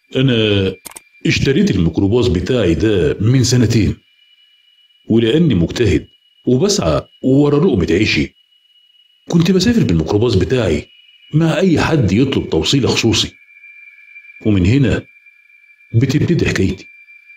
أنا اشتريت الميكروباص بتاعي ده من سنتين ولأني مجتهد وبسعى ورا لقمة عيشي كنت بسافر بالميكروباص بتاعي مع أي حد يطلب توصيل خصوصي ومن هنا بتبتدي حكايتي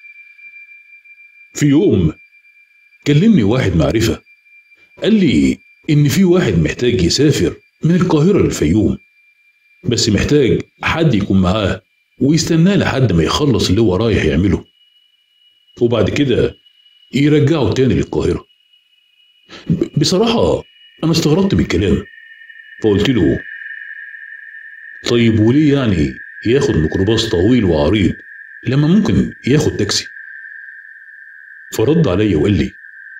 في يوم كلمني واحد معرفة قال لي إن في واحد محتاج يسافر من القاهرة للفيوم بس محتاج حد يكون معاه ويستناه لحد ما يخلص اللي هو رايح يعمله وبعد كده يرجعه تاني للقاهرة ب- بصراحة أنا استغربت من الكلام فقلت له طيب وليه يعني ياخد ميكروباص طويل وعريض لما ممكن ياخد تاكسي فرد عليا وقال لي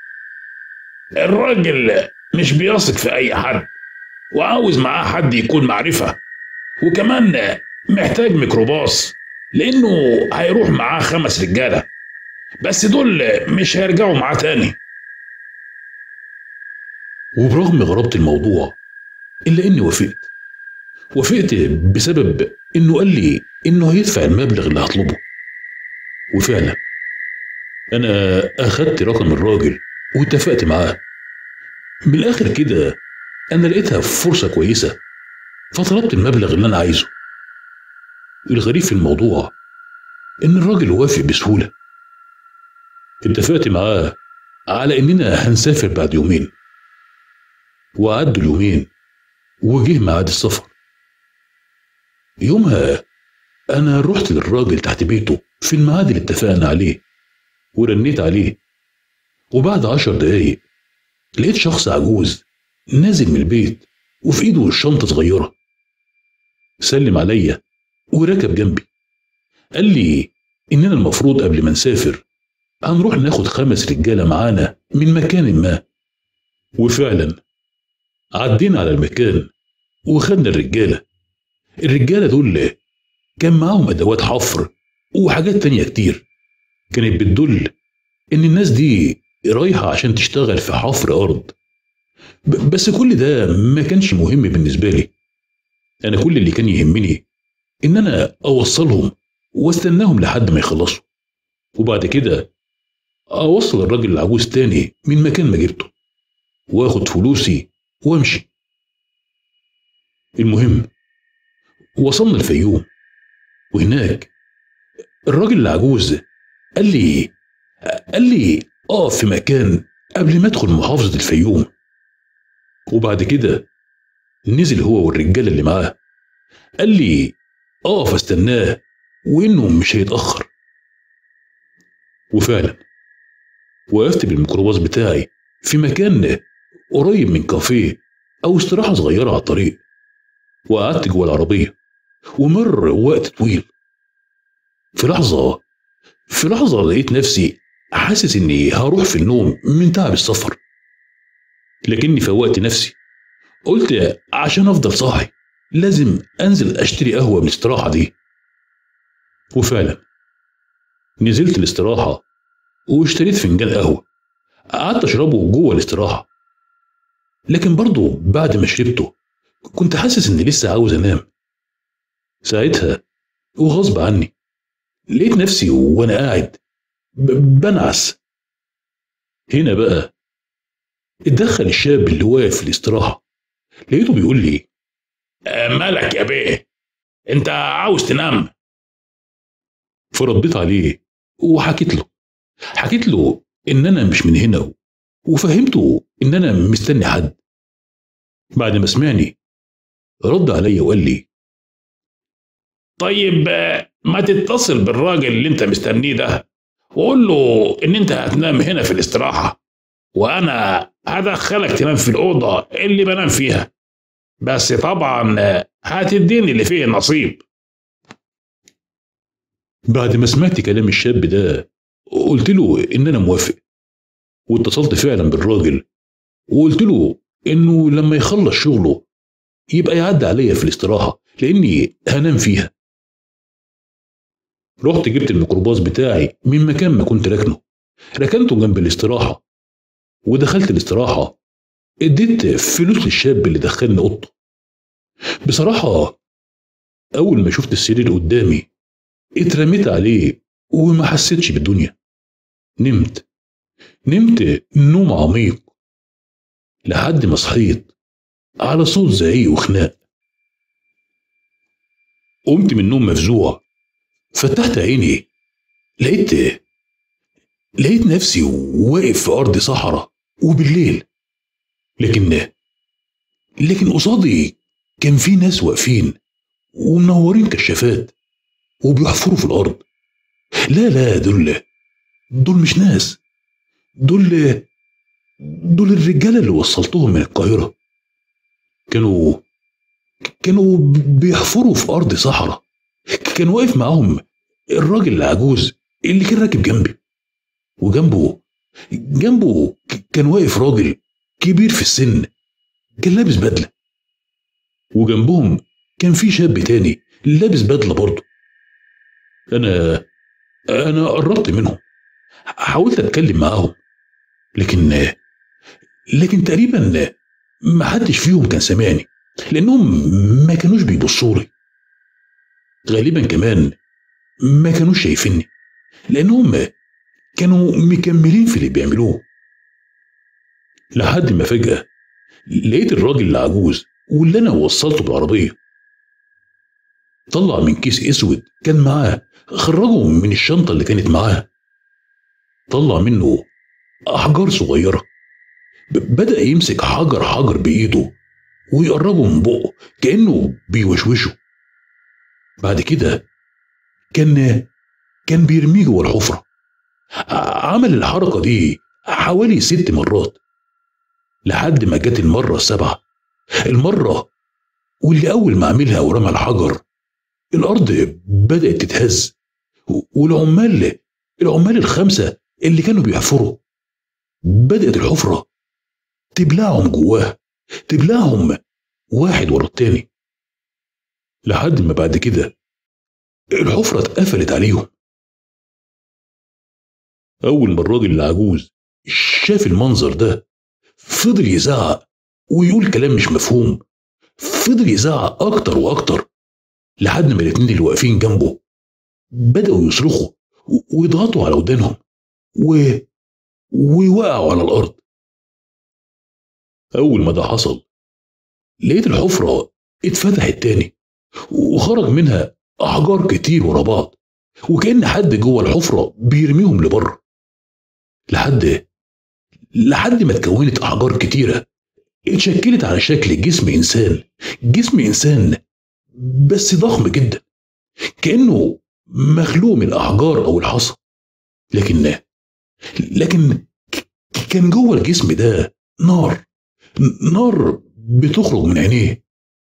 الراجل مش بيثق في اي حد وعاوز معاه حد يكون معرفة وكمان محتاج ميكروباص لانه هيروح معاه خمس رجالة بس دول مش هيرجعوا معاه تاني وبرغم غرابة الموضوع إلا إني وافقت وافقت بسبب إنه قال لي إنه هيدفع المبلغ اللي هطلبه وفعلا أنا أخدت رقم الراجل واتفقت معاه من الآخر كده أنا لقيتها فرصة كويسة فطلبت المبلغ اللي أنا عايزه الغريب في الموضوع إن الراجل وافق بسهولة اتفقت معاه على إننا هنسافر بعد يومين وعدوا اليومين وجه ميعاد السفر يومها أنا رحت للراجل تحت بيته في الميعاد اللي اتفقنا عليه ورنيت عليه وبعد عشر دقايق لقيت شخص عجوز نازل من البيت وفي ايده شنطة صغيرة سلم عليا وركب جنبي قال لي إننا المفروض قبل ما نسافر هنروح ناخد خمس رجالة معانا من مكان ما وفعلا عدينا على المكان وخدنا الرجالة الرجالة دول كان معاهم أدوات حفر وحاجات تانية كتير كانت بتدل إن الناس دي رايحة عشان تشتغل في حفر أرض ب- بس كل ده ما كانش مهم بالنسبة لي أنا كل اللي كان يهمني إن أنا أوصلهم واستناهم لحد ما يخلصوا وبعد كده أوصل الراجل العجوز تاني من مكان ما جبته وآخد فلوسي وامشي المهم وصلنا الفيوم وهناك الراجل العجوز قال لي قال لي اقف في مكان قبل ما ادخل محافظة الفيوم وبعد كده نزل هو والرجالة اللي معاه قال لي اقف استناه وانه مش هيتأخر وفعلا وقفت بالميكروباص بتاعي في مكان قريب من كافيه أو استراحة صغيرة على الطريق وقعدت جوه العربية ومر وقت طويل في لحظة في لحظة لقيت نفسي حاسس إني هروح في النوم من تعب السفر لكني فوقت نفسي قلت عشان أفضل صاحي لازم أنزل أشتري قهوة من الاستراحة دي وفعلا نزلت الاستراحة واشتريت فنجان قهوة قعدت أشربه جوه الاستراحة لكن برضه بعد ما شربته كنت حاسس إني لسه عاوز أنام ساعتها وغصب عني لقيت نفسي وأنا قاعد ب- بنعس هنا بقى اتدخل الشاب اللي واقف في الاستراحة لقيته بيقول لي آه، مالك يا بيه انت عاوز تنام فرديت عليه وحكيت له حكيت له ان انا مش من هنا وفهمته ان انا مستني حد بعد ما سمعني رد عليا وقال لي طيب آه، ما تتصل بالراجل اللي انت مستنيه ده وقول له ان انت هتنام هنا في الاستراحة وانا هدخلك تنام في الأوضة اللي بنام فيها بس طبعا آه، هتديني اللي فيه النصيب بعد ما سمعت كلام الشاب ده قلت له ان انا موافق واتصلت فعلا بالراجل وقلت له انه لما يخلص شغله يبقى يعدي عليا في الاستراحة لاني هنام فيها رحت جبت الميكروباص بتاعي من مكان ما كنت راكنه ركنته جنب الاستراحة ودخلت الاستراحة اديت فلوس للشاب اللي دخلني اوضته بصراحة اول ما شفت السرير قدامي اترميت عليه وما حسيتش بالدنيا نمت نمت نوم عميق لحد ما صحيت على صوت زعيق وخناق قمت من النوم مفزوع فتحت عيني لقيت لقيت نفسي واقف في أرض صحراء وبالليل لكن لكن قصادي كان في ناس واقفين ومنورين كشافات وبيحفروا في الأرض لا لا دول دول مش ناس دول دول الرجالة اللي وصلتهم من القاهرة كانوا كانوا بيحفروا في أرض صحراء كان واقف معاهم الراجل العجوز اللي كان راكب جنبي وجنبه جنبه كان واقف راجل كبير في السن كان لابس بدلة وجنبهم كان في شاب تاني لابس بدلة برضه أنا أنا قربت منهم حاولت أتكلم معاهم لكن لكن تقريبا ما حدش فيهم كان سامعني لأنهم ما كانوش بيبصوا لي غالبا كمان ما كانوش شايفيني لأنهم كانوا مكملين في اللي بيعملوه لحد ما فجأة لقيت الراجل العجوز واللي أنا وصلته بالعربية طلع من كيس اسود كان معاه خرجه من الشنطة اللي كانت معاه طلع منه أحجار صغيرة بدأ يمسك حجر حجر بإيده ويقربه من بقه كأنه بيوشوشه بعد كده كان كان بيرميه جوه الحفرة عمل الحركة دي حوالي ست مرات لحد ما جت المرة السابعة المرة واللي أول ما عملها ورمى الحجر الأرض بدأت تتهز والعمال العمال الخمسة اللي كانوا بيحفروا بدأت الحفرة تبلعهم جواها تبلعهم واحد ورا التاني لحد ما بعد كده الحفرة اتقفلت عليهم أول ما الراجل العجوز شاف المنظر ده فضل يزعق ويقول كلام مش مفهوم فضل يزعق أكتر وأكتر لحد ما الاتنين اللي واقفين جنبه بدأوا يصرخوا ويضغطوا على ودانهم و... ويوقعوا على الأرض أول ما ده حصل لقيت الحفرة اتفتحت تاني وخرج منها أحجار كتير ورا بعض وكأن حد جوه الحفرة بيرميهم لبره لحد لحد ما اتكونت أحجار كتيرة اتشكلت على شكل جسم إنسان جسم إنسان بس ضخم جدا كأنه مخلوق من الأحجار أو الحصى لكن لكن كان جوه الجسم ده نار نار بتخرج من عينيه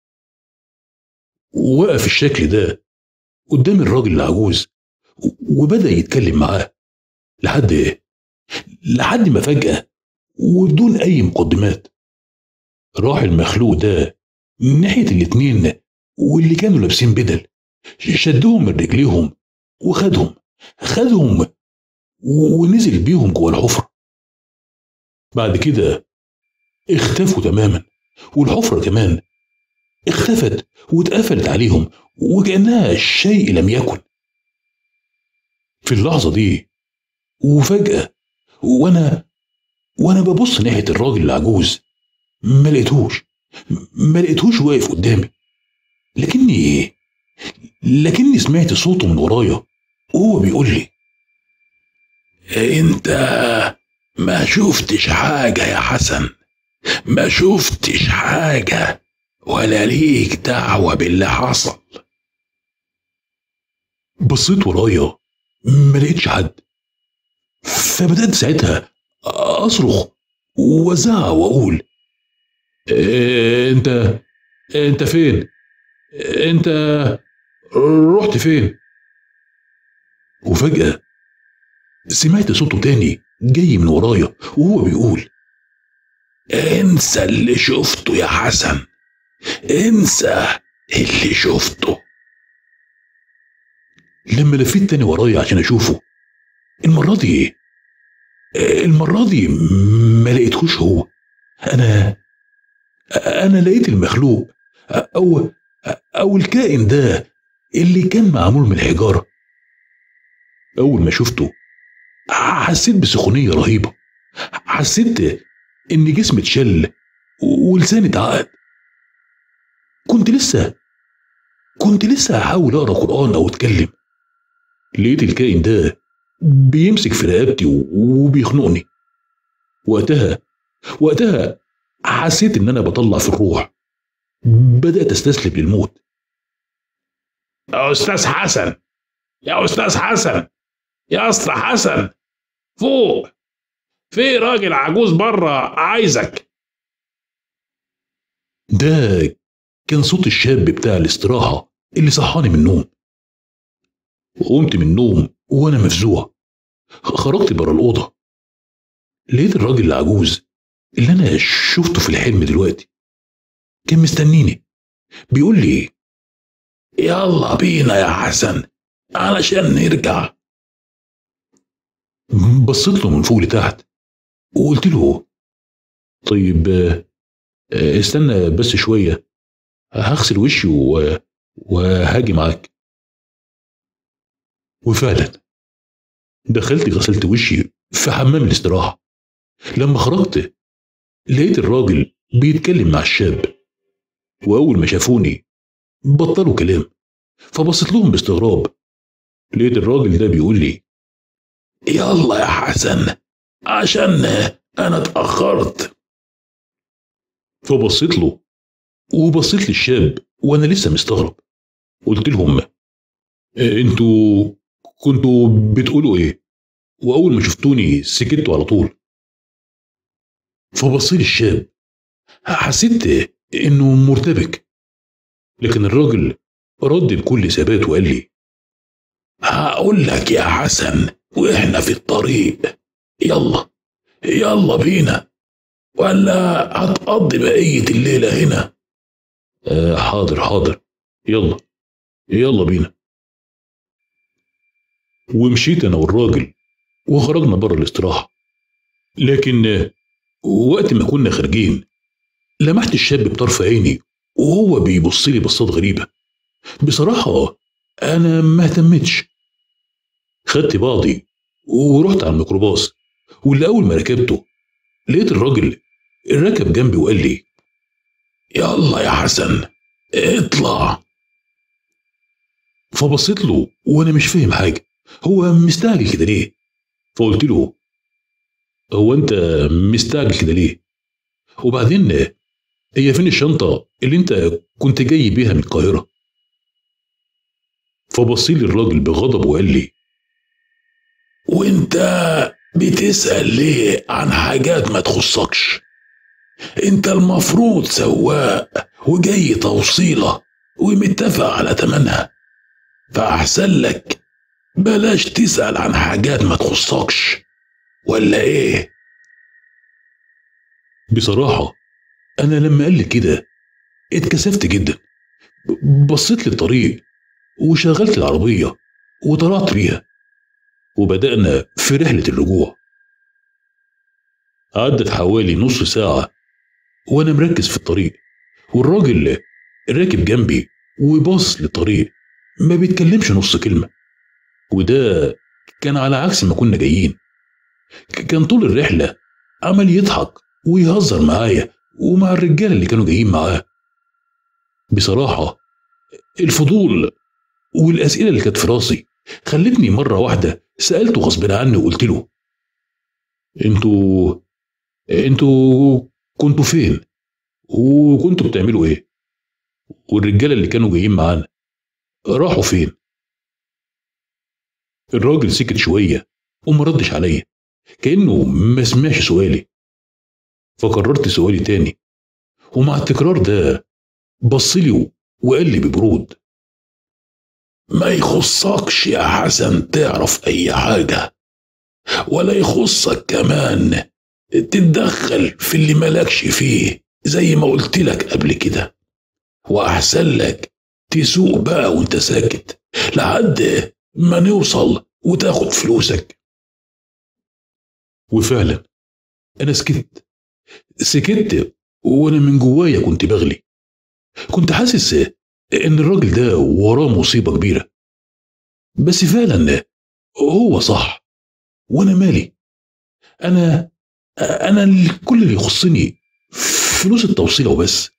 وقف الشكل ده قدام الراجل العجوز وبدأ يتكلم معاه لحد لحد ما فجأة وبدون أي مقدمات راح المخلوق ده ناحية الاتنين واللي كانوا لابسين بدل شدهم من رجليهم وخدهم خدهم ونزل بيهم جوه الحفرة بعد كده اختفوا تماما والحفرة كمان اختفت واتقفلت عليهم وكأنها شيء لم يكن في اللحظة دي وفجأة وأنا وأنا ببص ناحية الراجل العجوز ما لقيتهوش ما لقيتهوش واقف قدامي لكني لكني سمعت صوته من ورايا وهو بيقول لي انت ما شفتش حاجة يا حسن ما شفتش حاجة ولا ليك دعوة باللي حصل بصيت ورايا ما لقيتش حد فبدأت ساعتها أصرخ وأزعق وأقول إيه أنت أنت فين؟ أنت رحت فين؟ وفجأة سمعت صوته تاني جاي من ورايا وهو بيقول انسى اللي شفته يا حسن انسى اللي شفته لما لفيت تاني ورايا عشان اشوفه المرة دي المرة دي ما لقيتهوش هو انا انا لقيت المخلوق او او الكائن ده اللي كان معمول من الحجارة أول ما شفته حسيت بسخونية رهيبة حسيت إن جسمي اتشل ولساني اتعقد كنت لسه كنت لسه هحاول أقرأ قرآن أو أتكلم لقيت الكائن ده بيمسك في رقبتي وبيخنقني وقتها وقتها حسيت إن أنا بطلع في الروح بدأت أستسلم للموت يا أستاذ حسن يا أستاذ حسن يا أسطى حسن فوق في راجل عجوز بره عايزك ده كان صوت الشاب بتاع الاستراحة اللي صحاني من النوم وقمت من النوم وأنا مفزوع خرجت بره الأوضة لقيت الراجل العجوز اللي أنا شفته في الحلم دلوقتي كان مستنيني بيقول لي يلا بينا يا حسن علشان نرجع بصيت له من فوق لتحت وقلت له طيب استنى بس شوية هغسل وشي و... وهاجي معاك وفعلا دخلت غسلت وشي في حمام الاستراحة لما خرجت لقيت الراجل بيتكلم مع الشاب وأول ما شافوني بطلوا كلام فبصيت لهم باستغراب لقيت الراجل ده بيقول لي يلا يا حسن عشان أنا اتأخرت فبصيت له وبصيت للشاب وأنا لسه مستغرب قلت لهم انتوا كنتوا بتقولوا ايه واول ما شفتوني سكتوا على طول فبصيت الشاب حسيت انه مرتبك لكن الراجل رد بكل ثبات وقال لي هقول لك يا حسن واحنا في الطريق يلا يلا بينا ولا هتقضي بقية الليلة هنا آه حاضر حاضر يلا يلا بينا ومشيت انا والراجل وخرجنا بره الاستراحة لكن وقت ما كنا خارجين لمحت الشاب بطرف عيني وهو بيبص لي بصات غريبة بصراحة أنا ما اهتمتش خدت بعضي ورحت على الميكروباص واللي أول ما ركبته لقيت الراجل ركب جنبي وقال لي يلا يا حسن اطلع فبصيت له وأنا مش فاهم حاجة هو مستعجل كده ليه فقلت له هو أنت مستعجل كده ليه وبعدين هي فين الشنطة اللي أنت كنت جاي بيها من القاهرة فبص لي الراجل بغضب وقال لي وانت بتسأل ليه عن حاجات ما تخصكش انت المفروض سواق وجاي توصيلة ومتفق على تمنها فأحسن لك بلاش تسأل عن حاجات ما تخصكش ولا ايه بصراحة أنا لما قال لي كده اتكسفت جدا بصيت للطريق وشغلت العربية وطلعت بيها وبدأنا في رحلة الرجوع عدت حوالي نص ساعة وأنا مركز في الطريق والراجل راكب جنبي وباص للطريق ما بيتكلمش نص كلمة وده كان على عكس ما كنا جايين كان طول الرحلة عمال يضحك ويهزر معايا ومع الرجالة اللي كانوا جايين معاه بصراحة الفضول والأسئلة اللي كانت في راسي خلتني مرة واحدة سألته غصب عني وقلت له انتوا انتوا كنتوا فين وكنتوا بتعملوا ايه والرجالة اللي كانوا جايين معانا راحوا فين الراجل سكت شوية وما ردش عليا كأنه ما سمعش سؤالي فكررت سؤالي تاني ومع التكرار ده بصلي وقال لي ببرود ما يخصكش يا حسن تعرف أي حاجة ولا يخصك كمان تتدخل في اللي مالكش فيه زي ما قلت لك قبل كده وأحسن لك تسوق بقى وانت ساكت لحد ما نوصل وتاخد فلوسك وفعلا أنا سكت سكت وأنا من جوايا كنت بغلي كنت حاسس إن الراجل ده وراه مصيبة كبيرة بس فعلا هو صح وانا مالي انا انا ال- كل اللي يخصني فلوس التوصيله وبس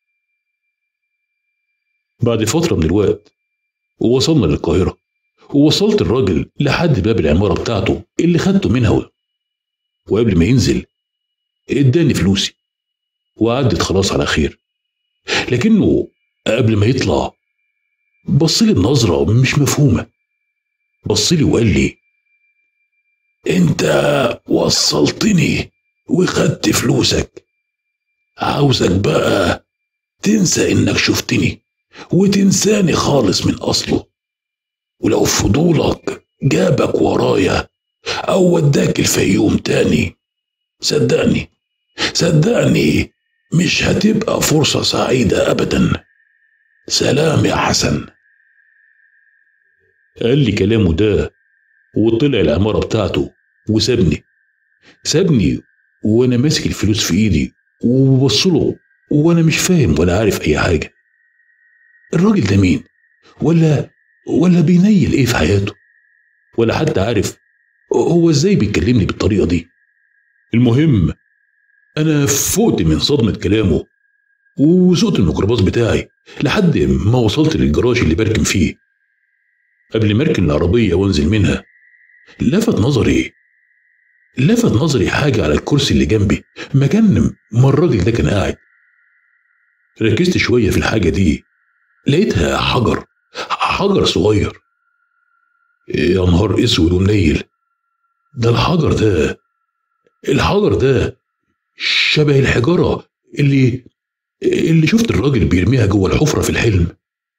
بعد فتره من الوقت وصلنا للقاهره ووصلت الراجل لحد باب العماره بتاعته اللي خدته منها وقبل ما ينزل اداني فلوسي وعدت خلاص على خير لكنه قبل ما يطلع بصلي بنظرة مش مفهومة بصلي وقال لي انت وصلتني وخدت فلوسك عاوزك بقى تنسى انك شفتني وتنساني خالص من اصله ولو فضولك جابك ورايا او وداك الفيوم تاني صدقني صدقني مش هتبقى فرصة سعيدة أبدا سلام يا حسن قال لي كلامه ده وطلع العمارة بتاعته وسابني سابني وأنا ماسك الفلوس في إيدي وببصله وأنا مش فاهم ولا عارف أي حاجة الراجل ده مين ولا ولا بينيل إيه في حياته ولا حتى عارف هو إزاي بيكلمني بالطريقة دي المهم أنا فقت من صدمة كلامه وسوقت الميكروباص بتاعي لحد ما وصلت للجراج اللي بركن فيه قبل ما اركن العربية وانزل منها لفت نظري لفت نظري حاجة على الكرسي اللي جنبي مكان ما الراجل ده كان قاعد ركزت شوية في الحاجة دي لقيتها حجر حجر صغير يا نهار اسود ومنيل ده الحجر ده الحجر ده شبه الحجارة اللي اللي شفت الراجل بيرميها جوه الحفرة في الحلم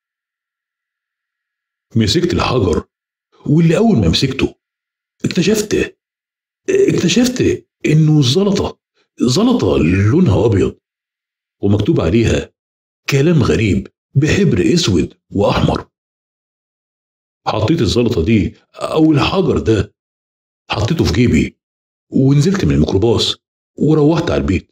مسكت الحجر واللي أول ما مسكته اكتشفت اكتشفت إنه زلطة زلطة لونها أبيض ومكتوب عليها كلام غريب بحبر أسود وأحمر حطيت الزلطة دي أو الحجر ده حطيته في جيبي ونزلت من الميكروباص وروحت على البيت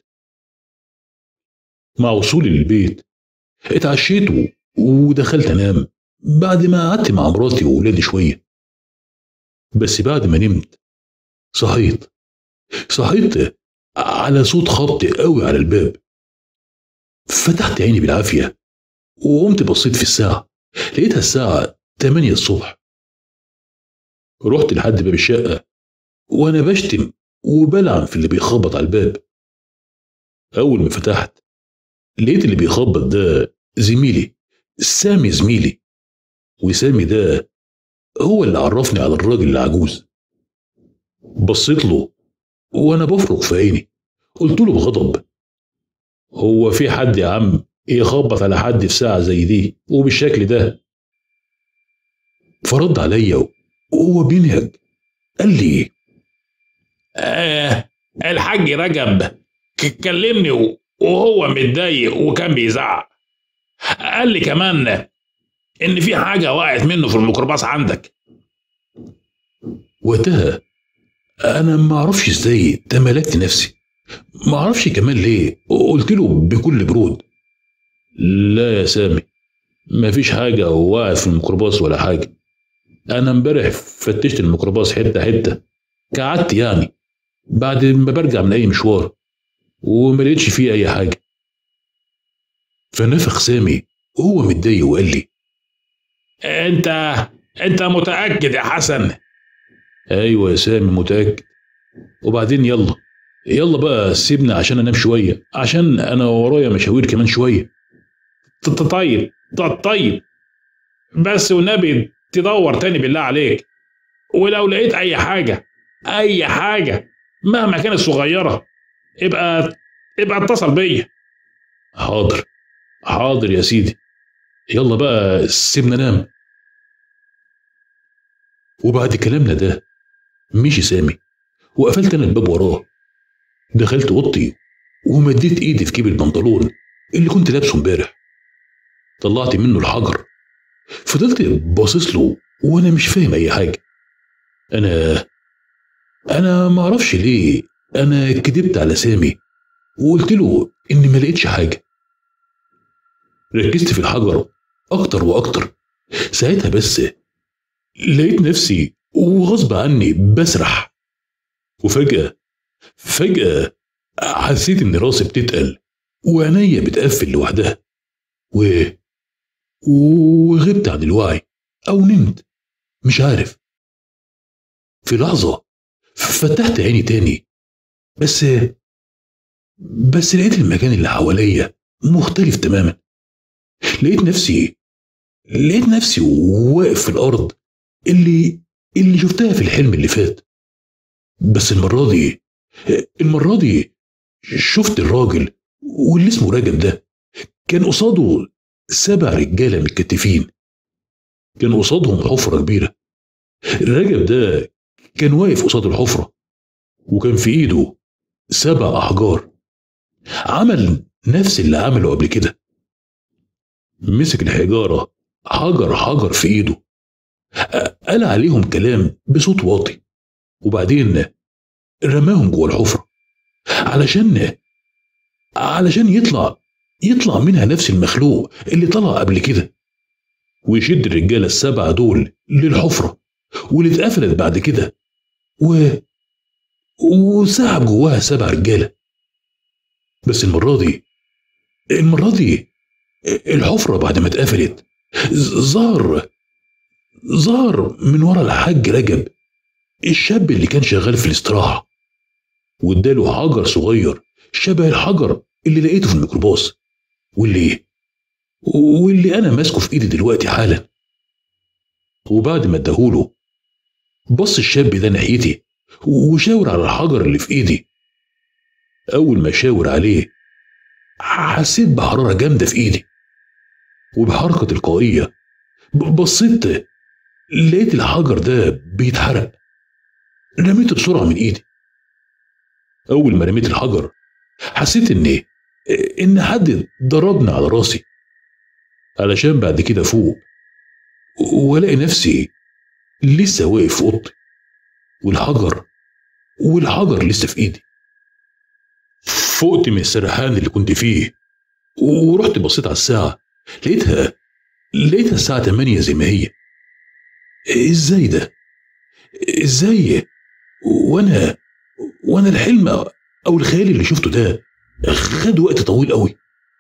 مع وصولي للبيت اتعشيت و- ودخلت انام بعد ما قعدت مع مراتي وولادي شويه بس بعد ما نمت صحيت صحيت على صوت خبط قوي على الباب فتحت عيني بالعافيه وقمت بصيت في الساعه لقيتها الساعه 8 الصبح رحت لحد باب الشقه وانا بشتم وبلعن في اللي بيخبط على الباب اول ما فتحت لقيت اللي بيخبط ده زميلي سامي زميلي وسامي ده هو اللي عرفني على الراجل العجوز بصيت له وانا بفرك في عيني قلت له بغضب هو في حد يا عم يخبط على حد في ساعة زي دي وبالشكل ده فرد عليا وهو بينهج قال لي آه الحاج رجب ك- كلمني و- وهو متضايق وكان بيزعق قال لي كمان ان في حاجه وقعت منه في الميكروباص عندك وقتها انا ما اعرفش ازاي تملكت نفسي ما اعرفش كمان ليه قلت له بكل برود لا يا سامي ما فيش حاجه وقعت في الميكروباص ولا حاجه انا امبارح فتشت الميكروباص حته حته قعدت يعني بعد ما برجع من اي مشوار وما لقيتش فيه اي حاجه فنفخ سامي وهو متضايق وقال لي انت انت متاكد يا حسن ايوه يا سامي متاكد وبعدين يلا يلا بقى سيبنا عشان انام شويه عشان انا ورايا مشاوير كمان شويه ط- ط- طيب ط- طيب بس والنبي تدور تاني بالله عليك ولو لقيت اي حاجه اي حاجه مهما كانت صغيره ابقى ابقى اتصل بيا حاضر حاضر يا سيدي يلا بقى سيبنا نام وبعد كلامنا ده مشي سامي وقفلت انا الباب وراه دخلت اوضتي ومديت ايدي في جيب البنطلون اللي كنت لابسه امبارح طلعت منه الحجر فضلت باصص له وانا مش فاهم اي حاجه انا انا ما اعرفش ليه انا كدبت على سامي وقلت له اني ما لقيتش حاجه ركزت في الحجر اكتر واكتر ساعتها بس لقيت نفسي وغصب عني بسرح وفجأة فجأة حسيت إن راسي بتتقل وعينيا بتقفل لوحدها و وغبت عن الوعي أو نمت مش عارف في لحظة فتحت عيني تاني بس بس لقيت المكان اللي حواليا مختلف تماما لقيت نفسي لقيت نفسي واقف في الأرض اللي اللي شفتها في الحلم اللي فات بس المرة دي المرة دي شفت الراجل واللي اسمه رجب ده كان قصاده سبع رجالة متكتفين كان قصادهم حفرة كبيرة رجب ده كان واقف قصاد الحفرة وكان في ايده سبع أحجار عمل نفس اللي عمله قبل كده مسك الحجارة حجر حجر في ايده قال عليهم كلام بصوت واطي وبعدين رماهم جوه الحفرة علشان علشان يطلع يطلع منها نفس المخلوق اللي طلع قبل كده ويشد الرجالة السبعة دول للحفرة واللي اتقفلت بعد كده و وسحب جواها سبع رجالة بس المرة دي المرة دي الحفرة بعد ما اتقفلت ظهر ظهر من ورا الحاج رجب الشاب اللي كان شغال في الاستراحة واداله حجر صغير شبه الحجر اللي لقيته في الميكروباص واللي واللي انا ماسكه في ايدي دلوقتي حالا وبعد ما اداهوله بص الشاب ده ناحيتي وشاور على الحجر اللي في ايدي اول ما شاور عليه حسيت بحراره جامده في ايدي وبحركه تلقائيه بصيت لقيت الحجر ده بيتحرق رميته بسرعه من ايدي اول ما رميت الحجر حسيت ان ان حد ضربني على راسي علشان بعد كده فوق والاقي نفسي لسه واقف في اوضتي والحجر والحجر لسه في ايدي فقت من السرحان اللي كنت فيه ورحت بصيت على الساعة لقيتها لقيتها الساعة 8 زي ما هي ازاي ده ازاي وانا وانا الحلم او الخيال اللي شفته ده خد وقت طويل قوي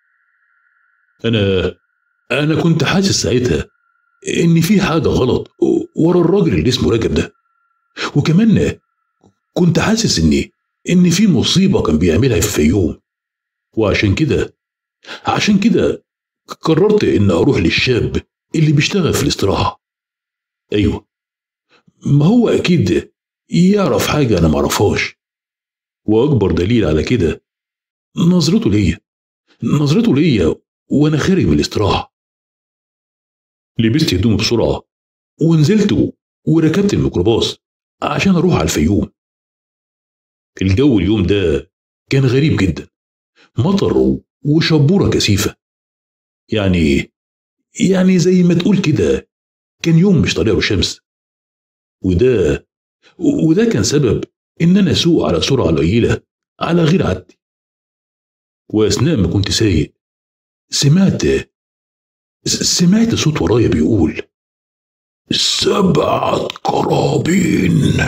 انا انا كنت حاسس ساعتها ان في حاجه غلط ورا الراجل اللي اسمه رجب ده وكمان كنت حاسس ان ان في مصيبه كان بيعملها في الفيوم وعشان كده عشان كده قررت ان اروح للشاب اللي بيشتغل في الاستراحه ايوه ما هو اكيد يعرف حاجه انا معرفهاش واكبر دليل على كده نظرته ليا نظرته ليا وانا خارج من الاستراحه لبست هدومي بسرعه ونزلت وركبت الميكروباص عشان اروح على الفيوم الجو اليوم ده كان غريب جدا مطر وشبوره كثيفه يعني يعني زي ما تقول كده كان يوم مش طالع له شمس وده وده كان سبب ان انا اسوق على سرعه قليله على غير عادتي واثناء ما كنت سايق سمعت سمعت صوت ورايا بيقول سبعة قرابين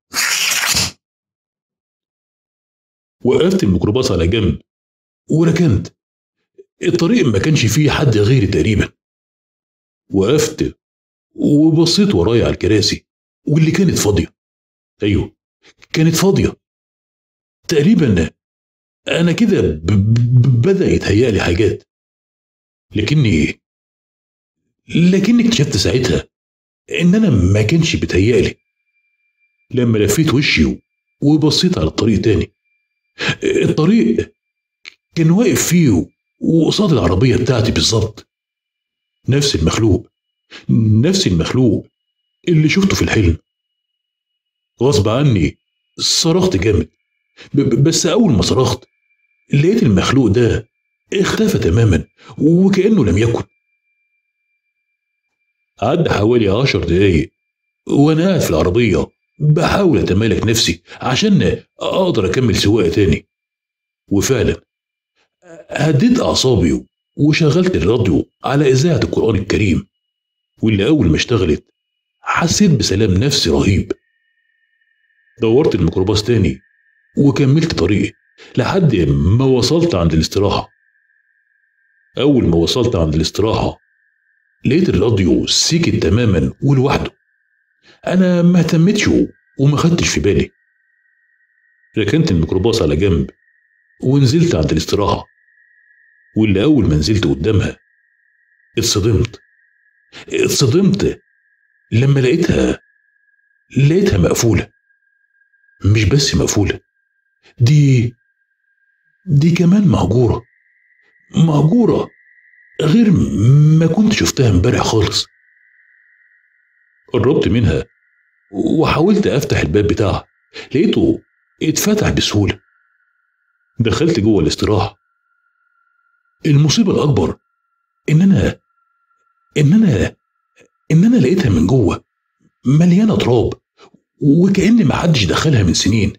وقفت الميكروباص على جنب وركنت الطريق ما كانش فيه حد غيري تقريبا وقفت وبصيت ورايا على الكراسي واللي كانت فاضية أيوه كانت فاضية تقريبا أنا كده بدأ يتهيألي حاجات لكني لكني اكتشفت ساعتها إن أنا ما كانش بيتهيألي لما لفيت وشي وبصيت على الطريق تاني الطريق كان واقف فيه وقصاد العربية بتاعتي بالظبط نفس المخلوق نفس المخلوق اللي شفته في الحلم غصب عني صرخت جامد بس أول ما صرخت لقيت المخلوق ده اختفى تماما وكأنه لم يكن عدى حوالي عشر دقايق وأنا قاعد في العربية بحاول أتمالك نفسي عشان أقدر أكمل سواقة تاني وفعلا هديت أعصابي وشغلت الراديو على إذاعة القرآن الكريم واللي أول ما اشتغلت حسيت بسلام نفسي رهيب دورت الميكروباص تاني وكملت طريقي لحد ما وصلت عند الاستراحة أول ما وصلت عند الاستراحة لقيت الراديو سكت تماما ولوحده أنا ما اهتمتش وما خدتش في بالي ركنت الميكروباص على جنب ونزلت عند الاستراحة واللي أول ما نزلت قدامها اتصدمت اتصدمت لما لقيتها لقيتها مقفولة مش بس مقفولة دي دي كمان مهجورة مهجورة غير ما كنت شفتها امبارح خالص قربت منها وحاولت افتح الباب بتاعها لقيته اتفتح بسهولة دخلت جوه الاستراحة المصيبة الأكبر إن أنا إن أنا إن أنا لقيتها من جوه مليانة تراب وكأن محدش دخلها من سنين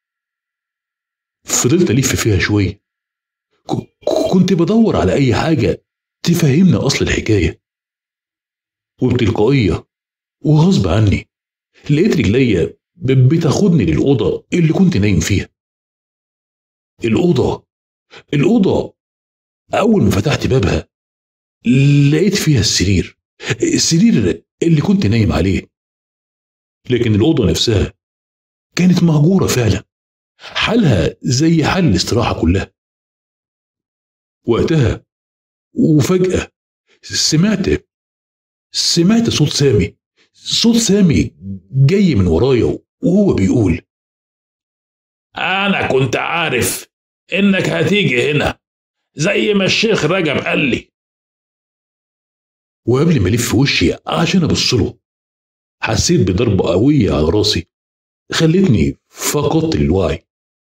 فضلت ألف فيها شوية كنت بدور على أي حاجة تفهمني أصل الحكاية وبتلقائية وغصب عني لقيت رجليا بتاخدني للأوضة اللي كنت نايم فيها الأوضة الأوضة أول ما فتحت بابها لقيت فيها السرير السرير اللي كنت نايم عليه لكن الأوضة نفسها كانت مهجورة فعلا حالها زي حال الاستراحة كلها وقتها وفجأة سمعت سمعت صوت سامي صوت سامي جاي من ورايا وهو بيقول أنا كنت عارف إنك هتيجي هنا زي ما الشيخ رجب قال لي وقبل ما الف وشي عشان ابص له حسيت بضربة قوية على راسي خلتني فقدت الوعي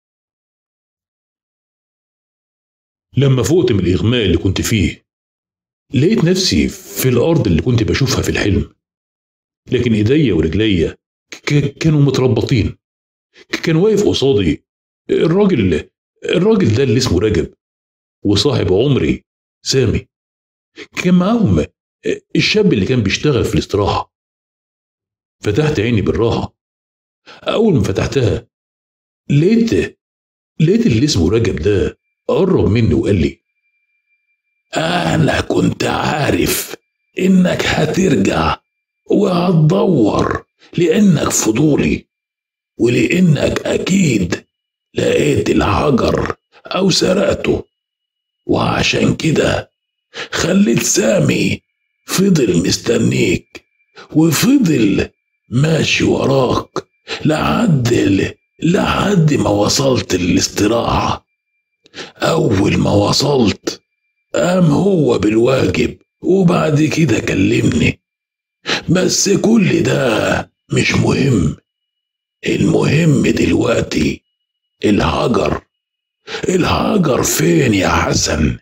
لما فقت من الإغماء اللي كنت فيه لقيت نفسي في الأرض اللي كنت بشوفها في الحلم لكن إيديا ورجليا كانوا متربطين كان واقف قصادي الراجل اللي الراجل ده اللي اسمه رجب وصاحب عمري سامي كان معاهم الشاب اللي كان بيشتغل في الاستراحة فتحت عيني بالراحة أول ما فتحتها لقيت لقيت اللي اسمه رجب ده قرب مني وقال لي أنا كنت عارف إنك هترجع وهتدور لأنك فضولي ولأنك أكيد لقيت الحجر أو سرقته وعشان كده خليت سامي فضل مستنيك وفضل ماشي وراك لحد لحد ما وصلت الاستراحة أول ما وصلت قام هو بالواجب وبعد كده كلمني بس كل ده مش مهم المهم دلوقتي الحجر الحجر فين يا حسن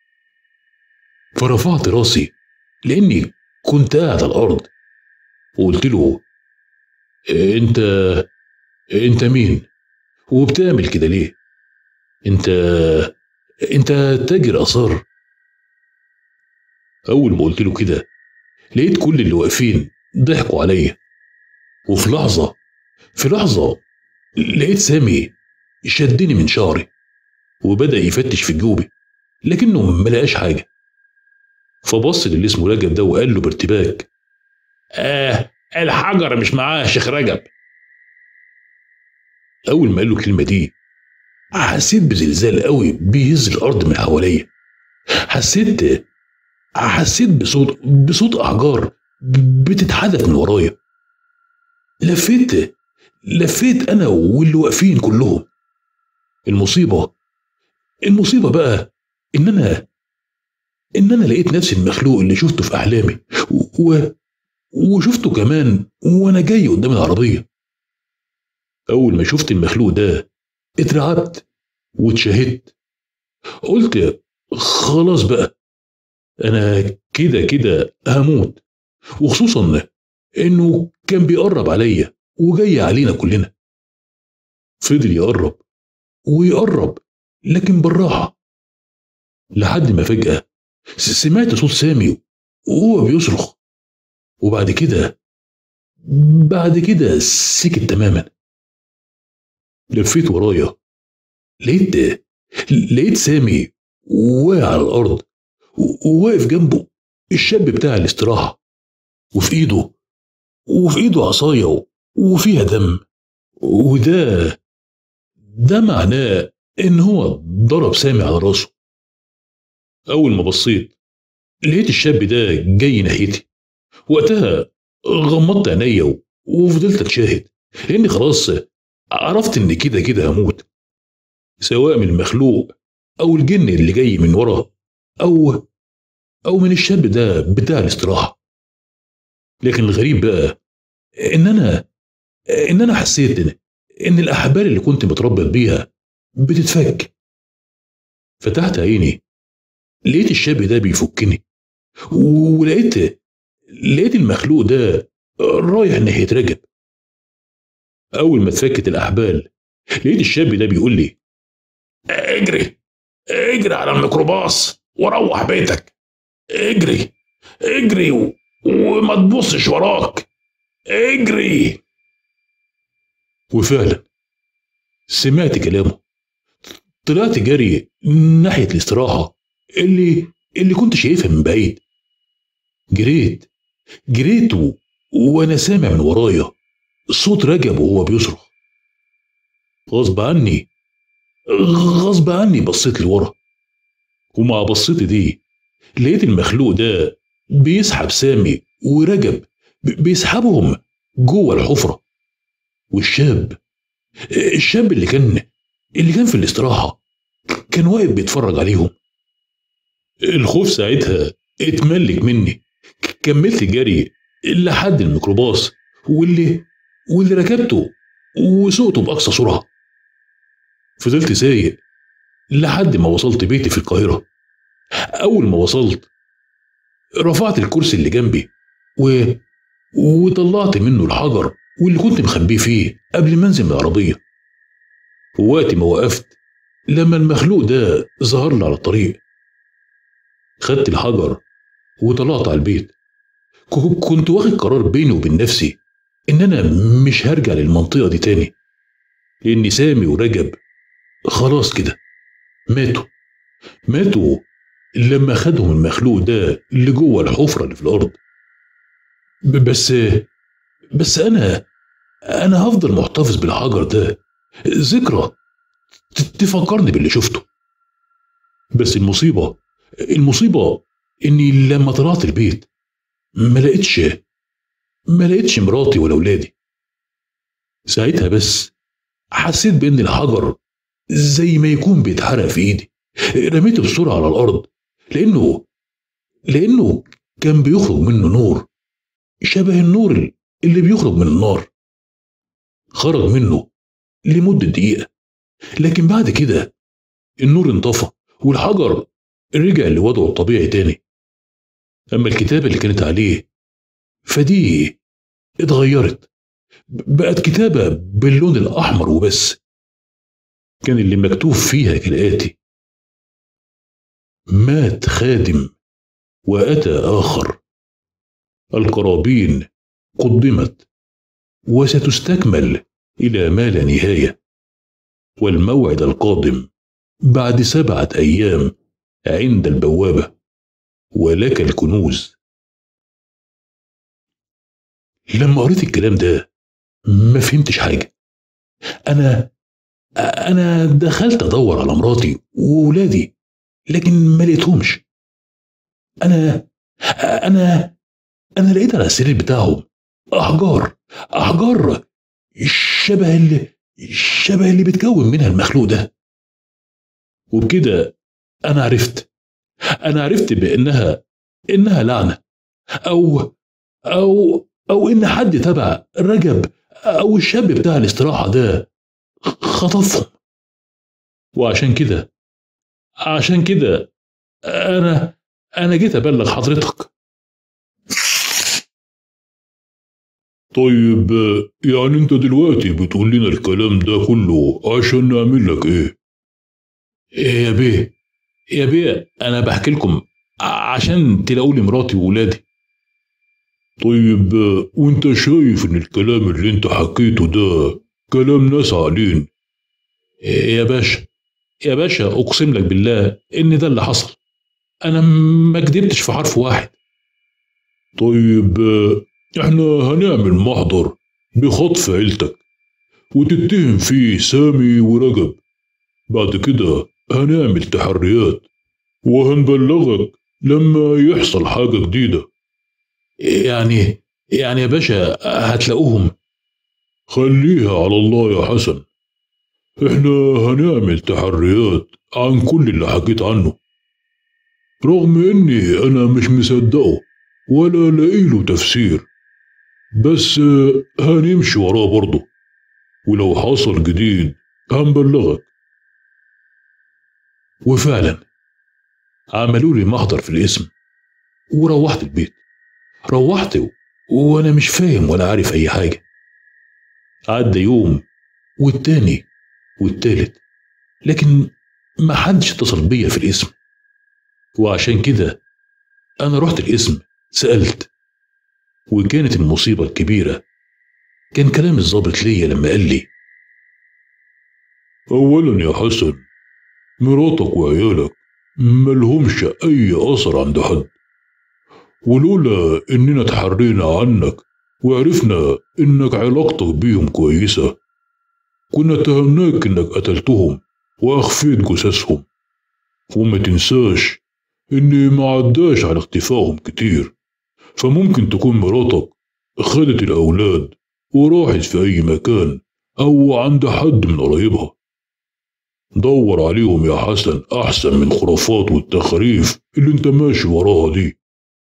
فرفعت راسي لاني كنت قاعد على الارض وقلت له انت انت مين وبتعمل كده ليه انت انت تاجر اثار اول ما قلت له كده لقيت كل اللي واقفين ضحكوا عليا وفي لحظه في لحظه لقيت سامي شدني من شعري وبدا يفتش في جيوبي لكنه ما لقاش حاجه فبص للي اسمه رجب ده وقال له بارتباك آه الحجر مش معاه يا شيخ رجب أول ما قال له الكلمة دي حسيت بزلزال قوي بيهز الأرض من حواليا حسيت حسيت بصوت بصوت أحجار بتتحدث من ورايا لفيت لفيت أنا واللي واقفين كلهم المصيبة المصيبة بقى إن أنا إن أنا لقيت نفسي المخلوق اللي شفته في أحلامي و... وشفته كمان وأنا جاي قدام العربية أول ما شفت المخلوق ده اترعبت واتشهدت قلت خلاص بقى أنا كده كده هموت وخصوصا إنه كان بيقرب عليا وجاي علينا كلنا فضل يقرب ويقرب لكن بالراحة لحد ما فجأة سمعت صوت سامي وهو بيصرخ وبعد كده بعد كده سكت تماما لفيت ورايا لقيت لقيت سامي واقع على الارض وواقف جنبه الشاب بتاع الاستراحه وفي ايده وفي ايده عصايه وفيها دم وده ده معناه ان هو ضرب سامي على راسه اول ما بصيت لقيت الشاب ده جاي ناحيتي وقتها غمضت عينيا وفضلت اتشاهد لاني خلاص عرفت ان كده كده هموت سواء من المخلوق او الجن اللي جاي من ورا او او من الشاب ده بتاع الاستراحه لكن الغريب بقى ان انا ان انا حسيت ان, إن الاحبال اللي كنت متربط بيها بتتفك فتحت عيني لقيت الشاب ده بيفكني ولقيت لقيت المخلوق ده رايح ناحيه رجب اول ما اتفكت الاحبال لقيت الشاب ده بيقول لي اجري اجري على الميكروباص وروح بيتك اجري اجري و... وما تبصش وراك اجري وفعلا سمعت كلامه طلعت جري ناحية الاستراحة اللي اللي كنت شايفها من بعيد جريت جريت و... وانا سامع من ورايا صوت رجب وهو بيصرخ غصب عني غصب عني بصيت لورا ومع بصيتي دي لقيت المخلوق ده بيسحب سامي ورجب بيسحبهم جوه الحفرة والشاب الشاب اللي كان اللي كان في الاستراحة كان واقف بيتفرج عليهم الخوف ساعتها اتملك مني كملت جري لحد الميكروباص واللي واللي ركبته وسوقته بأقصى سرعة فضلت سايق لحد ما وصلت بيتي في القاهرة أول ما وصلت رفعت الكرسي اللي جنبي و... وطلعت منه الحجر واللي كنت مخبيه فيه قبل ما انزل من العربية ووقت ما وقفت لما المخلوق ده ظهر لي على الطريق خدت الحجر وطلعت على البيت كنت واخد قرار بيني وبين نفسي ان انا مش هرجع للمنطقة دي تاني لان سامي ورجب خلاص كده ماتوا ماتوا لما خدهم المخلوق ده اللي جوه الحفرة اللي في الأرض بس بس أنا أنا هفضل محتفظ بالحجر ده ذكرى تفكرني باللي شفته بس المصيبة المصيبة إني لما طلعت البيت ما لقيتش ما لقيتش مراتي ولا ولادي ساعتها بس حسيت بإن الحجر زي ما يكون بيتحرق في إيدي رميته بسرعة على الأرض لأنه لأنه كان بيخرج منه نور شبه النور اللي بيخرج من النار خرج منه لمدة دقيقة لكن بعد كده النور انطفى والحجر رجع لوضعه الطبيعي تاني أما الكتابة اللي كانت عليه فدي اتغيرت بقت كتابة باللون الأحمر وبس كان اللي مكتوب فيها كالآتي مات خادم واتى اخر القرابين قدمت وستستكمل الى ما لا نهايه والموعد القادم بعد سبعه ايام عند البوابه ولك الكنوز لما قريت الكلام ده ما فهمتش حاجه انا انا دخلت ادور على مراتي وولادي لكن ما لقيتهمش انا انا انا لقيت على السرير بتاعهم احجار احجار شبه اللي شبه اللي بتكون منها المخلوق ده وبكده انا عرفت انا عرفت بانها انها لعنه او او او ان حد تبع رجب او الشاب بتاع الاستراحه ده خطفهم وعشان كده عشان كده انا انا جيت ابلغ حضرتك طيب يعني انت دلوقتي بتقول لنا الكلام ده كله عشان نعمل لك ايه يا بيه يا بيه انا بحكي لكم عشان تلاقوا لي مراتي وولادي طيب آه، وانت شايف ان الكلام اللي انت حكيته ده كلام ناس عاقلين يا باشا يا باشا اقسم لك بالله ان ده اللي حصل انا ما كدبتش في حرف واحد طيب آه، احنا هنعمل محضر بخطف عيلتك وتتهم فيه سامي ورجب بعد كده هنعمل تحريات وهنبلغك لما يحصل حاجة جديدة يعني يعني يا باشا هتلاقوهم خليها على الله يا حسن احنا هنعمل تحريات عن كل اللي حكيت عنه رغم اني انا مش مصدقه ولا لاقيله تفسير بس آه، هنمشي وراه برضه ولو حصل جديد هنبلغك وفعلا عملوا لي محضر في الاسم وروحت البيت روحت و... وانا مش فاهم ولا عارف اي حاجه عدى يوم والتاني والتالت لكن ما حدش اتصل بيا في الاسم وعشان كده انا رحت الاسم سالت وكانت المصيبه الكبيره كان كلام الضابط ليا لما قال لي اولا يا حسن مراتك وعيالك ملهمش اي اثر عند حد ولولا اننا تحرينا عنك وعرفنا انك علاقتك بيهم كويسة كنا اتهمناك انك قتلتهم واخفيت جثثهم وما تنساش اني ما عداش على اختفائهم كتير فممكن تكون مراتك خدت الاولاد وراحت في اي مكان او عند حد من قرايبها دور عليهم يا حسن أحسن من خرافات والتخاريف اللي انت ماشي وراها دي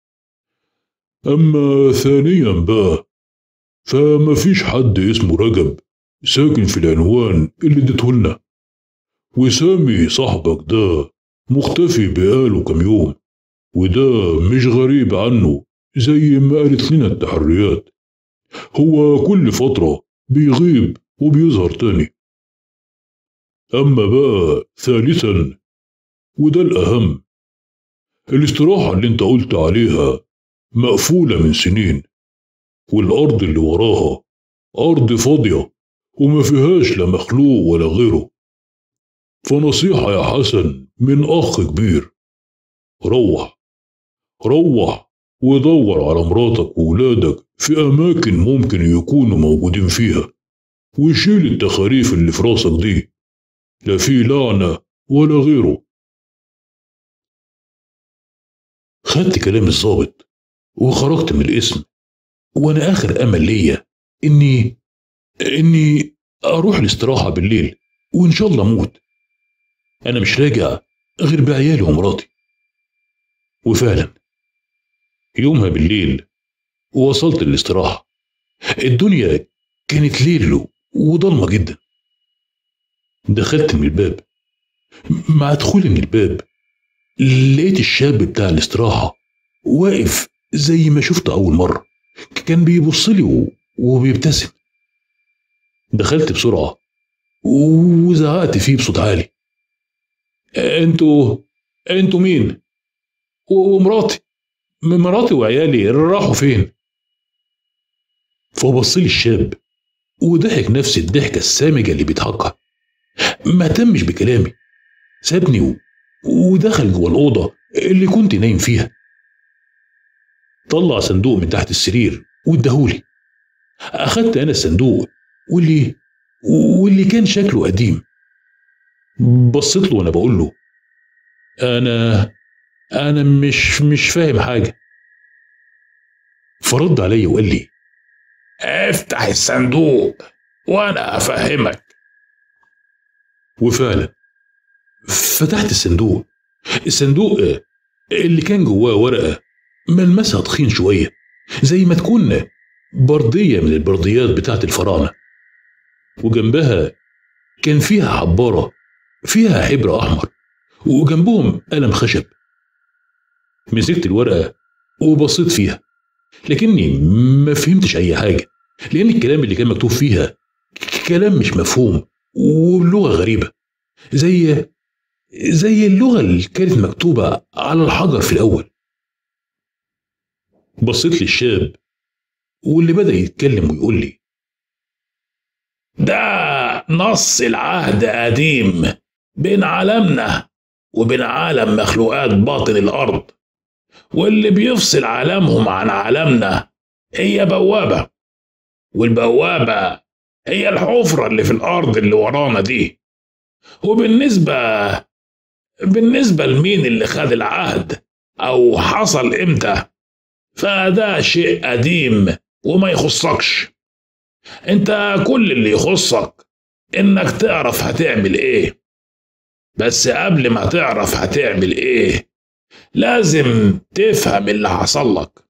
أما ثانيا بقى فما فيش حد اسمه رجب ساكن في العنوان اللي اديتهولنا وسامي صاحبك ده مختفي بقاله كام يوم وده مش غريب عنه زي ما قالت لنا التحريات هو كل فترة بيغيب وبيظهر تاني أما بقى ثالثا وده الأهم الاستراحة اللي انت قلت عليها مقفولة من سنين والأرض اللي وراها أرض فاضية وما فيهاش لا مخلوق ولا غيره فنصيحة يا حسن من أخ كبير روح روح ودور على مراتك وولادك في أماكن ممكن يكونوا موجودين فيها وشيل التخاريف اللي في راسك دي لا في لعنة ولا غيره خدت كلام الضابط وخرجت من الاسم وانا اخر امل ليا اني اني اروح الاستراحه بالليل وان شاء الله اموت انا مش راجع غير بعيالي ومراتي وفعلا يومها بالليل وصلت الاستراحه الدنيا كانت ليل وضلمه جدا دخلت من الباب مع دخولي من الباب لقيت الشاب بتاع الاستراحة واقف زي ما شفته أول مرة كان بيبص لي و- وبيبتسم دخلت بسرعة وزعقت فيه بصوت عالي انتوا انتوا مين؟ و- ومراتي م- مراتي وعيالي راحوا فين؟ فبص لي الشاب وضحك نفس الضحكة السامجة اللي بيضحكها ما اهتمش بكلامي سابني و... ودخل جوه الأوضة اللي كنت نايم فيها طلع صندوق من تحت السرير واداهولي أخدت أنا الصندوق واللي واللي كان شكله قديم بصيت له وأنا بقول له أنا أنا مش مش فاهم حاجة فرد عليا وقال لي افتح الصندوق وانا افهمك وفعلا فتحت الصندوق الصندوق آه، اللي كان جواه ورقة ملمسها تخين شوية زي ما تكون بردية من البرديات بتاعت الفراعنة وجنبها كان فيها حبارة فيها حبر أحمر وجنبهم قلم خشب مسكت الورقة وبصيت فيها لكني ما فهمتش أي حاجة لأن الكلام اللي كان مكتوب فيها كلام مش مفهوم وبلغة غريبة زي زي اللغة اللي كانت مكتوبة على الحجر في الأول بصيت للشاب واللي بدأ يتكلم ويقول لي ده نص العهد قديم بين عالمنا وبين عالم مخلوقات باطن الأرض واللي بيفصل عالمهم عن عالمنا هي بوابة والبوابة هي الحفرة اللي في الأرض اللي ورانا دي وبالنسبة بالنسبة لمين اللي خد العهد أو حصل إمتى فده شيء قديم وما يخصكش انت كل اللي يخصك انك تعرف هتعمل ايه بس قبل ما تعرف هتعمل ايه لازم تفهم اللي حصل لك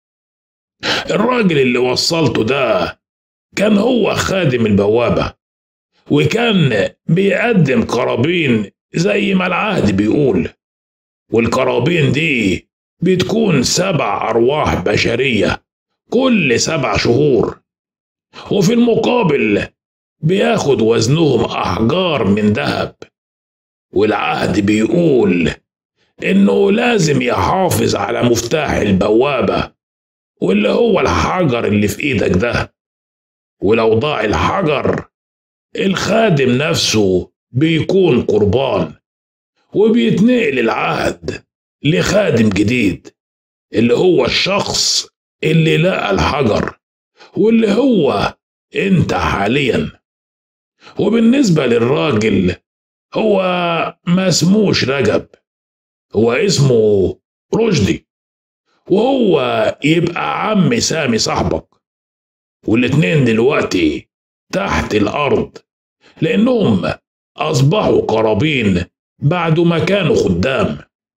الراجل اللي وصلته ده كان هو خادم البوابة وكان بيقدم قرابين زي ما العهد بيقول والقرابين دي بتكون سبع أرواح بشرية كل سبع شهور وفي المقابل بياخد وزنهم أحجار من ذهب والعهد بيقول إنه لازم يحافظ على مفتاح البوابة واللي هو الحجر اللي في إيدك ده ولو ضاع الحجر الخادم نفسه بيكون قربان وبيتنقل العهد لخادم جديد اللي هو الشخص اللي لقى الحجر واللي هو انت حاليا وبالنسبة للراجل هو ما اسموش رجب هو اسمه رشدي وهو يبقى عم سامي صاحبك والاتنين دلوقتي تحت الأرض لأنهم أصبحوا قرابين بعد ما كانوا خدام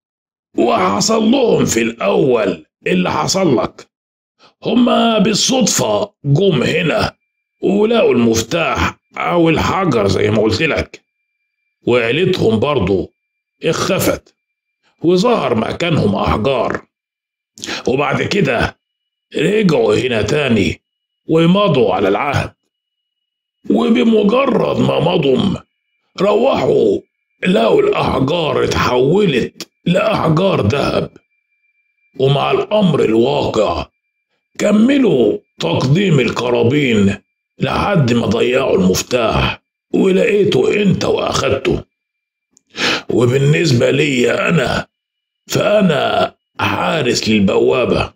وحصل لهم في الأول اللي حصل لك هما بالصدفة جم هنا ولقوا المفتاح أو الحجر زي ما قلت لك وعيلتهم برضو اختفت وظهر مكانهم أحجار وبعد كده رجعوا هنا تاني ومضوا على العهد وبمجرد ما مضوا روحوا لقوا الأحجار اتحولت لأحجار ذهب ومع الأمر الواقع كملوا تقديم القرابين لحد ما ضيعوا المفتاح ولقيته انت واخدته وبالنسبة لي أنا فأنا حارس للبوابة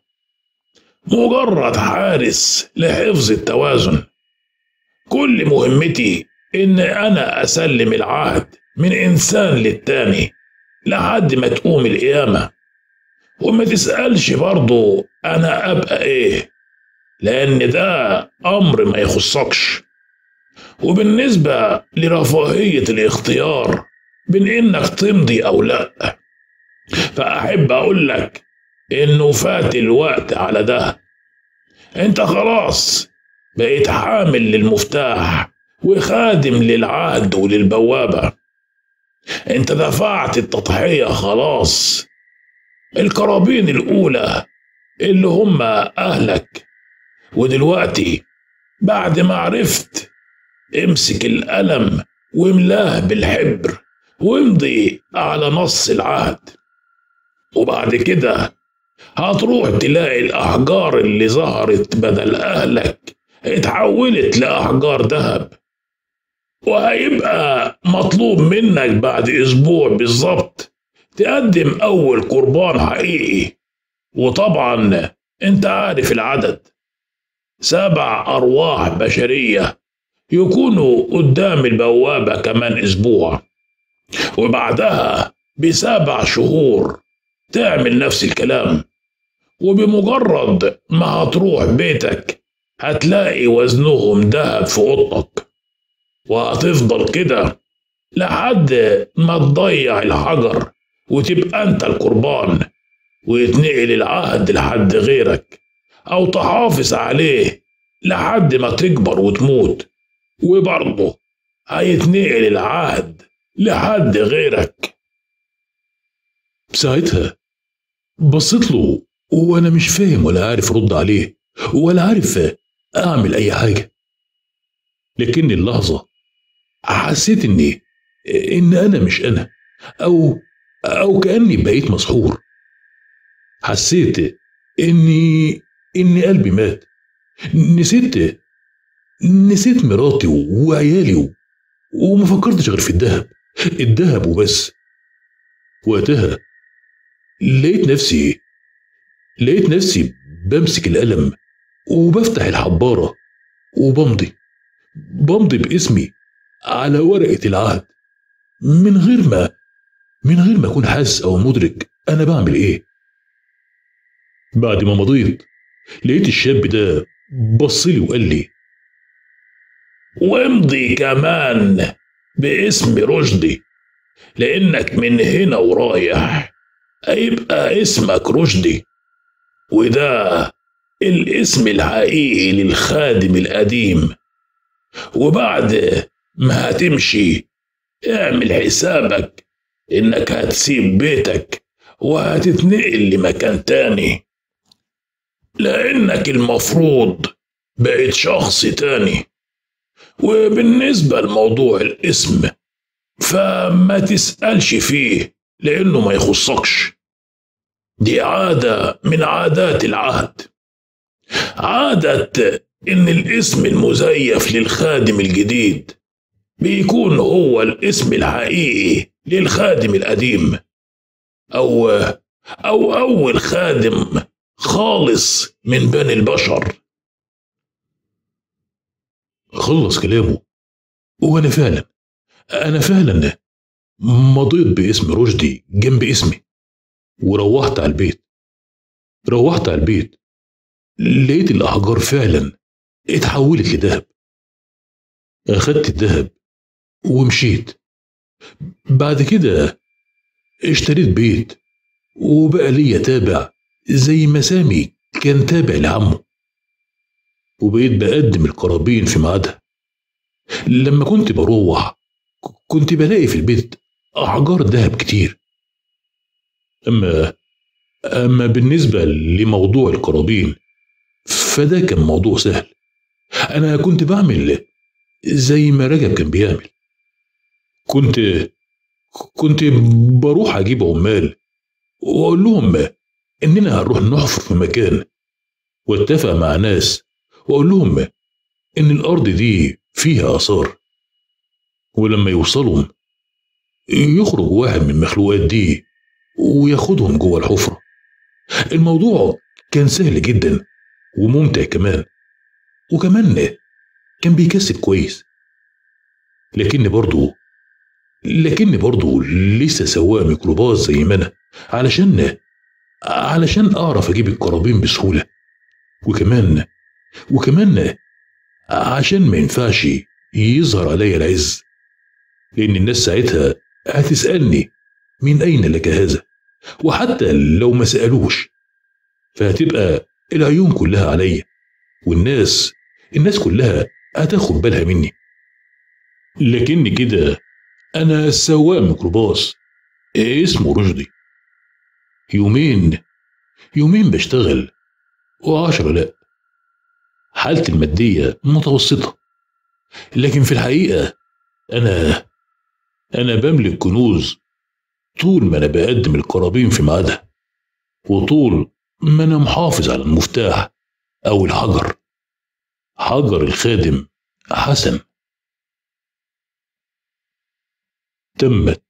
مجرد حارس لحفظ التوازن كل مهمتي إن أنا أسلم العهد من إنسان للتاني لحد ما تقوم القيامة وما تسألش برضو أنا أبقى إيه لأن ده أمر ما يخصكش وبالنسبة لرفاهية الاختيار بين إنك تمضي أو لأ فأحب أقول لك إنه فات الوقت على ده أنت خلاص بقيت حامل للمفتاح وخادم للعهد وللبوابة أنت دفعت التضحية خلاص القرابين الأولى اللي هم أهلك ودلوقتي بعد ما عرفت امسك القلم واملاه بالحبر وامضي على نص العهد وبعد كده هتروح تلاقي الأحجار اللي ظهرت بدل أهلك اتحولت لأحجار ذهب وهيبقى مطلوب منك بعد أسبوع بالظبط تقدم أول قربان حقيقي وطبعا أنت عارف العدد سبع أرواح بشرية يكونوا قدام البوابة كمان أسبوع وبعدها بسبع شهور تعمل نفس الكلام وبمجرد ما هتروح بيتك هتلاقي وزنهم دهب في اوضتك وهتفضل كده لحد ما تضيع الحجر وتبقى انت القربان ويتنقل العهد لحد غيرك او تحافظ عليه لحد ما تكبر وتموت وبرضه هيتنقل العهد لحد غيرك ساعتها بصيت له وانا مش فاهم ولا عارف ارد عليه ولا عارف اعمل اي حاجه لكني اللحظه حسيت اني ان انا مش انا او او كاني بقيت مسحور حسيت اني اني قلبي مات نسيت نسيت مراتي وعيالي و... وما فكرتش غير في الذهب الذهب وبس وقتها لقيت نفسي لقيت نفسي بمسك القلم وبفتح الحبارة وبمضي بمضي باسمي على ورقة العهد من غير ما من غير ما أكون حاسس أو مدرك أنا بعمل إيه بعد ما مضيت لقيت الشاب ده بصلي وقال لي وامضي كمان باسم رشدي لانك من هنا ورايح هيبقى اسمك رشدي وده الاسم الحقيقي للخادم القديم وبعد ما هتمشي اعمل حسابك انك هتسيب بيتك وهتتنقل لمكان تاني لانك المفروض بقيت شخص تاني وبالنسبة لموضوع الاسم فما تسألش فيه لأنه ما يخصكش دي عادة من عادات العهد عادة إن الاسم المزيف للخادم الجديد بيكون هو الاسم الحقيقي للخادم القديم أو أو أول خادم خالص من بني البشر خلص كلامه وأنا فعلا أنا فعلا مضيت باسم رشدي جنب اسمي وروحت على البيت روحت على البيت لقيت الأحجار فعلا اتحولت لذهب أخدت الذهب ومشيت بعد كده اشتريت بيت وبقى ليا تابع زي ما سامي كان تابع لعمه وبقيت بقدم القرابين في ميعادها لما كنت بروح كنت بلاقي في البيت أحجار ذهب كتير أما أما بالنسبة لموضوع القرابين فده كان موضوع سهل أنا كنت بعمل زي ما رجب كان بيعمل كنت كنت بروح أجيب عمال وأقول لهم إننا هنروح نحفر في مكان واتفق مع ناس وأقول لهم إن الأرض دي فيها آثار ولما يوصلوا يخرج واحد من المخلوقات دي وياخدهم جوه الحفرة الموضوع كان سهل جدا وممتع كمان وكمان كان بيكسب كويس لكن برضه لكن برضه لسه سواق ميكروباص زي ما انا علشان علشان اعرف اجيب القرابين بسهوله وكمان وكمان عشان ما ينفعش يظهر عليا العز لان الناس ساعتها هتسالني من اين لك هذا وحتى لو ما سالوش فهتبقى العيون كلها عليا والناس الناس كلها هتاخد بالها مني لكن كده انا سواق ميكروباص اسمه رشدي يومين يومين بشتغل وعشرة لا حالتي المادية متوسطة لكن في الحقيقة أنا أنا بملك كنوز طول ما أنا بقدم القرابين في ميعادها وطول ما أنا محافظ على المفتاح أو الحجر حجر الخادم حسن تمت